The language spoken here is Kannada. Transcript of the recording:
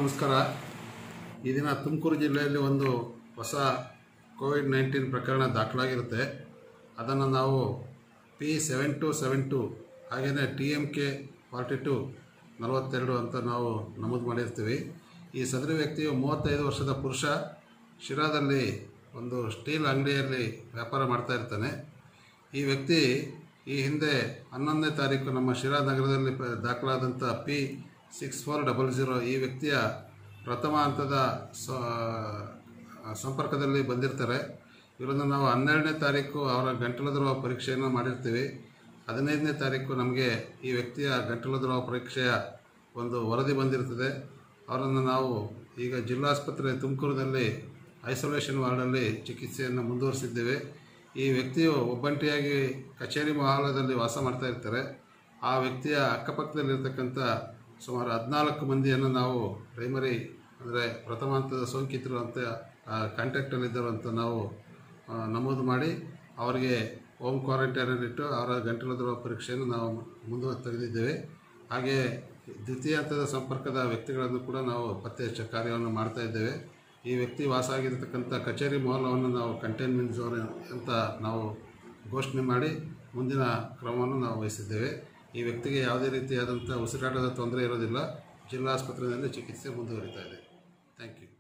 ನಮಸ್ಕಾರ ಈ ದಿನ ತುಮಕೂರು ಜಿಲ್ಲೆಯಲ್ಲಿ ಒಂದು ಹೊಸ ಕೋವಿಡ್ ನೈನ್ಟೀನ್ ಪ್ರಕರಣ ದಾಖಲಾಗಿರುತ್ತೆ ಅದನ್ನು ನಾವು P seven two seven two ಹಾಗೆಯೇ T M K forty two ನಲವತ್ತೆರಡು ಅಂತ ನಾವು ನಮೂದು ಮಾಡಿರ್ತೀವಿ ಈ ಸದರಿ ವ್ಯಕ್ತಿಯು ಮೂವತ್ತೈದು ವರ್ಷದ ಪುರುಷ ಶಿರಾದಲ್ಲಿ ಒಂದು ಸ್ಟೀಲ್ ಅಂಗಡಿಯಲ್ಲಿ ವ್ಯಾಪಾರ ಮಾಡ್ತಾ ಇರ್ತಾನೆ ಈ ವ್ಯಕ್ತಿ ಈ ಹಿಂದೆ ಹನ್ನೊಂದನೇ ತಾರೀಕು ನಮ್ಮ ಶಿರಾ ನಗರದಲ್ಲಿ ಪ- ದಾಖಲಾದಂಥ P six four double zero ಈ ವ್ಯಕ್ತಿಯ ಪ್ರಥಮ ಹಂತದ ಸ- ಸಂಪರ್ಕದಲ್ಲಿ ಬಂದಿರ್ತಾರೆ ಇವರನ್ನು ನಾವು ಹನ್ನೆರಡನೇ ತಾರೀಕು ಅವರ ಗಂಟಲು ದ್ರವ ಪರೀಕ್ಷೆಯನ್ನು ಮಾಡಿರ್ತೀವಿ ಹದಿನೈದನೇ ತಾರೀಕು ನಮಗೆ ಈ ವ್ಯಕ್ತಿಯ ಗಂಟಲು ದ್ರವ ಪರೀಕ್ಷೆಯ ಒಂದು ವರದಿ ಬಂದಿರ್ತದೆ ಅವರನ್ನು ನಾವು ಈಗ ಜಿಲ್ಲಾಸ್ಪತ್ರೆ ತುಮಕೂರಿನಲ್ಲಿ ಐಸೋಲೇಷನ್ ವಾರ್ಡಲ್ಲಿ ಚಿಕಿತ್ಸೆಯನ್ನು ಮುಂದುವರಿಸಿದ್ದೇವೆ ಈ ವ್ಯಕ್ತಿಯು ಒಬ್ಬಂಟಿಯಾಗಿ ಕಚೇರಿ ಮಹಾಲದಲ್ಲಿ ವಾಸ ಮಾಡ್ತಾ ಇರ್ತಾರೆ ಆ ವ್ಯಕ್ತಿಯ ಅಕ್ಕಪಕ್ಕದಲ್ಲಿರ್ತಕ್ಕಂಥ ಸುಮಾರು ಹದಿನಾಲ್ಕು ಮಂದಿಯನ್ನು ನಾವು ಪ್ರೈಮರಿ ಅಂದರೆ ಪ್ರಥಮ ಹಂತದ ಸೋಂಕಿತರು ಅಂತ ಕಾಂಟ್ಯಾಕ್ಟಲ್ಲಿದ್ದರು ಅಂತ ನಾವು ಆ, ನಮೂದು ಮಾಡಿ ಅವರಿಗೆ ಹೋಮ್ ಕ್ವಾರಂಟೈನಲ್ಲಿಟ್ಟು ಅವರ ಗಂಟಲು ದ್ರವ ಪರೀಕ್ಷೆಯನ್ನು ನಾವು ಮುಂದುವರೆ ತೆಗೆದಿದ್ದೇವೆ ಹಾಗೆ ದ್ವಿತೀಯ ಹಂತದ ಸಂಪರ್ಕದ ವ್ಯಕ್ತಿಗಳನ್ನು ಕೂಡ ನಾವು ಪತ್ತೆ ಹಚ್ಚೋ ಕಾರ್ಯವನ್ನು ಮಾಡ್ತಾ ಇದ್ದೇವೆ ಈ ವ್ಯಕ್ತಿ ವಾಸ ಆಗಿರತಕ್ಕಂಥ ಕಚೇರಿ ಮಹಲವನ್ನು ನಾವು ಕಂಟೈನ್ಮೆಂಟ್ ಝೋನ್ ಅಂತ ನಾವು ಘೋಷಣೆ ಮಾಡಿ ಮುಂದಿನ ಕ್ರಮವನ್ನು ನಾವು ವಹಿಸಿದ್ದೇವೆ ಈ ವ್ಯಕ್ತಿಗೆ ಯಾವುದೇ ರೀತಿಯಾದಂಥ ಉಸಿರಾಟದ ತೊಂದರೆ ಇರೋದಿಲ್ಲ ಜಿಲ್ಲಾ ಆಸ್ಪತ್ರೆಯಲ್ಲಿ ಚಿಕಿತ್ಸೆ ಮುಂದುವರಿತಾ ಇದೆ ಥ್ಯಾಂಕ್ ಯು